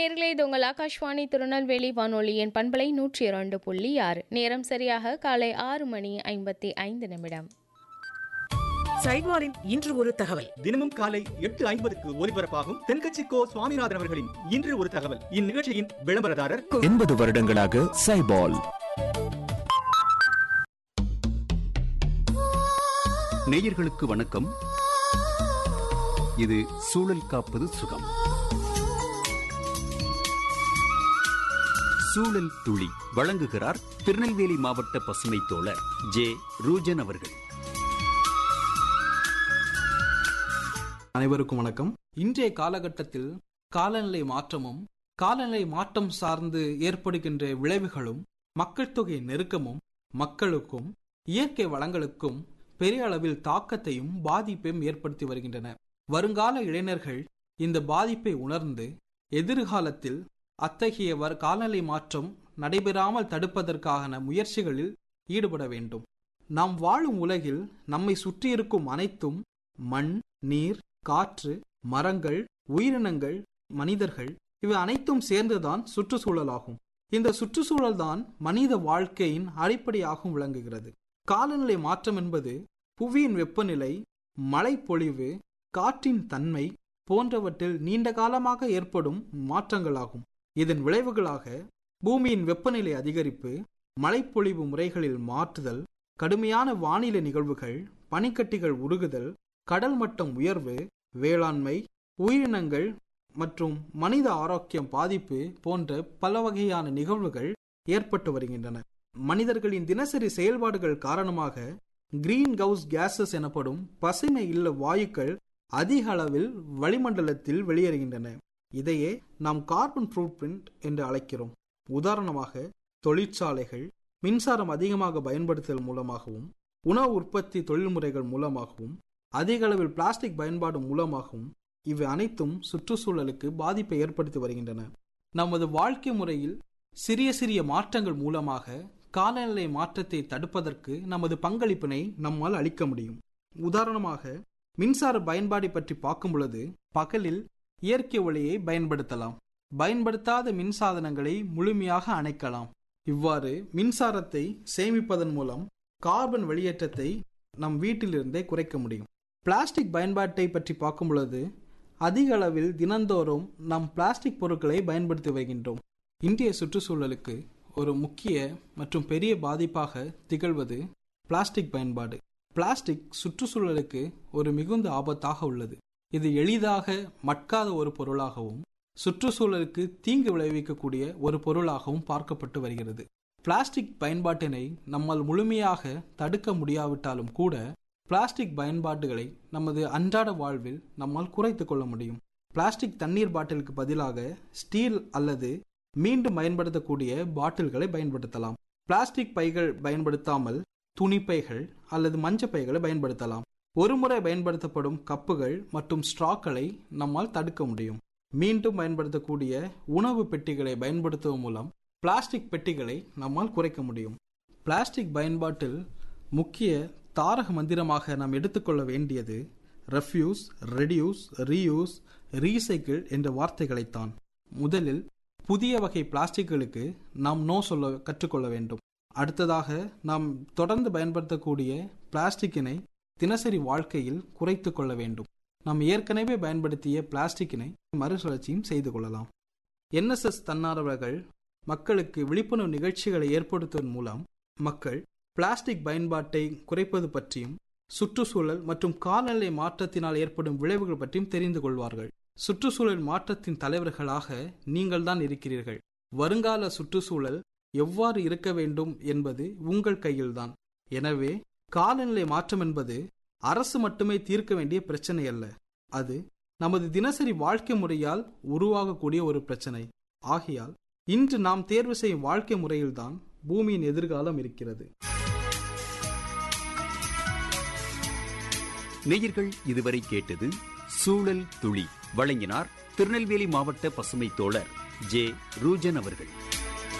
நேர்களே இது உங்கள் ஆகாஷ்வாணி திருநெல்வேலி வானொலியின் பண்பலை நூற்றி இரண்டு புள்ளி ஆறு நேரம் சரியாக காலை ஆறு மணி ஐம்பத்தி ஐந்து நிமிடம் சைட்வாரின் இன்று ஒரு தகவல் தினமும் காலை எட்டு ஐம்பதுக்கு ஒலிபரப்பாகும் தென்கட்சி கோ சுவாமிநாதன் அவர்களின் இன்று ஒரு தகவல் இந்நிகழ்ச்சியின் விளம்பரதாரர் எண்பது வருடங்களாக சைபால் நேயர்களுக்கு வணக்கம் இது சூழல் காப்பது சுகம் சூழல் துளி வழங்குகிறார் திருநெல்வேலி மாவட்ட பசுமை தோழர் ஜே ரூஜன் அவர்கள் அனைவருக்கும் வணக்கம் இன்றைய காலகட்டத்தில் காலநிலை மாற்றமும் காலநிலை மாற்றம் சார்ந்து ஏற்படுகின்ற விளைவுகளும் மக்கள் தொகை நெருக்கமும் மக்களுக்கும் இயற்கை வளங்களுக்கும் பெரிய அளவில் தாக்கத்தையும் பாதிப்பையும் ஏற்படுத்தி வருகின்றன வருங்கால இளைஞர்கள் இந்த பாதிப்பை உணர்ந்து எதிர்காலத்தில் அத்தகைய வர் காலநிலை மாற்றம் நடைபெறாமல் தடுப்பதற்கான முயற்சிகளில் ஈடுபட வேண்டும் நாம் வாழும் உலகில் நம்மை சுற்றியிருக்கும் அனைத்தும் மண் நீர் காற்று மரங்கள் உயிரினங்கள் மனிதர்கள் இவை அனைத்தும் சேர்ந்துதான் சுற்றுச்சூழலாகும் இந்த சுற்றுச்சூழல் தான் மனித வாழ்க்கையின் அடிப்படையாகவும் விளங்குகிறது காலநிலை மாற்றம் என்பது புவியின் வெப்பநிலை மழைப்பொழிவு காற்றின் தன்மை போன்றவற்றில் நீண்ட காலமாக ஏற்படும் மாற்றங்களாகும் இதன் விளைவுகளாக பூமியின் வெப்பநிலை அதிகரிப்பு மழைப்பொழிவு முறைகளில் மாற்றுதல் கடுமையான வானிலை நிகழ்வுகள் பனிக்கட்டிகள் உருகுதல் கடல் மட்டம் உயர்வு வேளாண்மை உயிரினங்கள் மற்றும் மனித ஆரோக்கியம் பாதிப்பு போன்ற பல வகையான நிகழ்வுகள் ஏற்பட்டு வருகின்றன மனிதர்களின் தினசரி செயல்பாடுகள் காரணமாக கிரீன் கவுஸ் கேசஸ் எனப்படும் பசுமை இல்ல வாயுக்கள் அதிக அளவில் வளிமண்டலத்தில் வெளியேறுகின்றன இதையே நாம் கார்பன் ஃபுட் பிரிண்ட் என்று அழைக்கிறோம் உதாரணமாக தொழிற்சாலைகள் மின்சாரம் அதிகமாக பயன்படுத்துதல் மூலமாகவும் உணவு உற்பத்தி தொழில்முறைகள் மூலமாகவும் அதிக அளவில் பிளாஸ்டிக் பயன்பாடு மூலமாகவும் இவை அனைத்தும் சுற்றுச்சூழலுக்கு பாதிப்பை ஏற்படுத்தி வருகின்றன நமது வாழ்க்கை முறையில் சிறிய சிறிய மாற்றங்கள் மூலமாக காலநிலை மாற்றத்தை தடுப்பதற்கு நமது பங்களிப்பினை நம்மால் அளிக்க முடியும் உதாரணமாக மின்சார பயன்பாடை பற்றி பார்க்கும் பொழுது பகலில் இயற்கை ஒளியை பயன்படுத்தலாம் பயன்படுத்தாத மின்சாதனங்களை முழுமையாக அணைக்கலாம் இவ்வாறு மின்சாரத்தை சேமிப்பதன் மூலம் கார்பன் வெளியேற்றத்தை நம் வீட்டிலிருந்தே குறைக்க முடியும் பிளாஸ்டிக் பயன்பாட்டை பற்றி பார்க்கும் பொழுது அதிக அளவில் தினந்தோறும் நாம் பிளாஸ்டிக் பொருட்களை பயன்படுத்தி வருகின்றோம் இந்திய சுற்றுச்சூழலுக்கு ஒரு முக்கிய மற்றும் பெரிய பாதிப்பாக திகழ்வது பிளாஸ்டிக் பயன்பாடு பிளாஸ்டிக் சுற்றுச்சூழலுக்கு ஒரு மிகுந்த ஆபத்தாக உள்ளது இது எளிதாக மட்காத ஒரு பொருளாகவும் சுற்றுச்சூழலுக்கு தீங்கு விளைவிக்கக்கூடிய ஒரு பொருளாகவும் பார்க்கப்பட்டு வருகிறது பிளாஸ்டிக் பயன்பாட்டினை நம்மால் முழுமையாக தடுக்க முடியாவிட்டாலும் கூட பிளாஸ்டிக் பயன்பாடுகளை நமது அன்றாட வாழ்வில் நம்மால் குறைத்து கொள்ள முடியும் பிளாஸ்டிக் தண்ணீர் பாட்டிலுக்கு பதிலாக ஸ்டீல் அல்லது மீண்டும் பயன்படுத்தக்கூடிய பாட்டில்களை பயன்படுத்தலாம் பிளாஸ்டிக் பைகள் பயன்படுத்தாமல் துணிப்பைகள் அல்லது மஞ்ச பைகளை பயன்படுத்தலாம் ஒருமுறை பயன்படுத்தப்படும் கப்புகள் மற்றும் ஸ்ட்ராக்களை நம்மால் தடுக்க முடியும் மீண்டும் பயன்படுத்தக்கூடிய உணவு பெட்டிகளை பயன்படுத்துவதன் மூலம் பிளாஸ்டிக் பெட்டிகளை நம்மால் குறைக்க முடியும் பிளாஸ்டிக் பயன்பாட்டில் முக்கிய தாரக மந்திரமாக நாம் எடுத்துக்கொள்ள வேண்டியது ரெஃப்யூஸ் ரெடியூஸ் ரீயூஸ் ரீசைக்கிள் என்ற வார்த்தைகளைத்தான் முதலில் புதிய வகை பிளாஸ்டிக்களுக்கு நாம் நோ சொல்ல கற்றுக்கொள்ள வேண்டும் அடுத்ததாக நாம் தொடர்ந்து பயன்படுத்தக்கூடிய பிளாஸ்டிக்கினை தினசரி வாழ்க்கையில் குறைத்து கொள்ள வேண்டும் நாம் ஏற்கனவே பயன்படுத்திய பிளாஸ்டிக்கினை மறுசுழற்சியும் செய்து கொள்ளலாம் என்எஸ்எஸ் தன்னார்வலர்கள் மக்களுக்கு விழிப்புணர்வு நிகழ்ச்சிகளை ஏற்படுத்துவதன் மூலம் மக்கள் பிளாஸ்டிக் பயன்பாட்டை குறைப்பது பற்றியும் சுற்றுச்சூழல் மற்றும் காலநிலை மாற்றத்தினால் ஏற்படும் விளைவுகள் பற்றியும் தெரிந்து கொள்வார்கள் சுற்றுச்சூழல் மாற்றத்தின் தலைவர்களாக நீங்கள் தான் இருக்கிறீர்கள் வருங்கால சுற்றுச்சூழல் எவ்வாறு இருக்க வேண்டும் என்பது உங்கள் கையில்தான் எனவே காலநிலை மாற்றம் என்பது அரசு மட்டுமே தீர்க்க வேண்டிய பிரச்சனை அல்ல அது நமது தினசரி வாழ்க்கை முறையால் உருவாகக்கூடிய ஒரு பிரச்சனை ஆகையால் இன்று நாம் தேர்வு செய்யும் வாழ்க்கை முறையில்தான் பூமியின் எதிர்காலம் இருக்கிறது நேயர்கள் இதுவரை கேட்டது சூழல் துளி வழங்கினார் திருநெல்வேலி மாவட்ட பசுமை தோழர் ஜே ரூஜன் அவர்கள்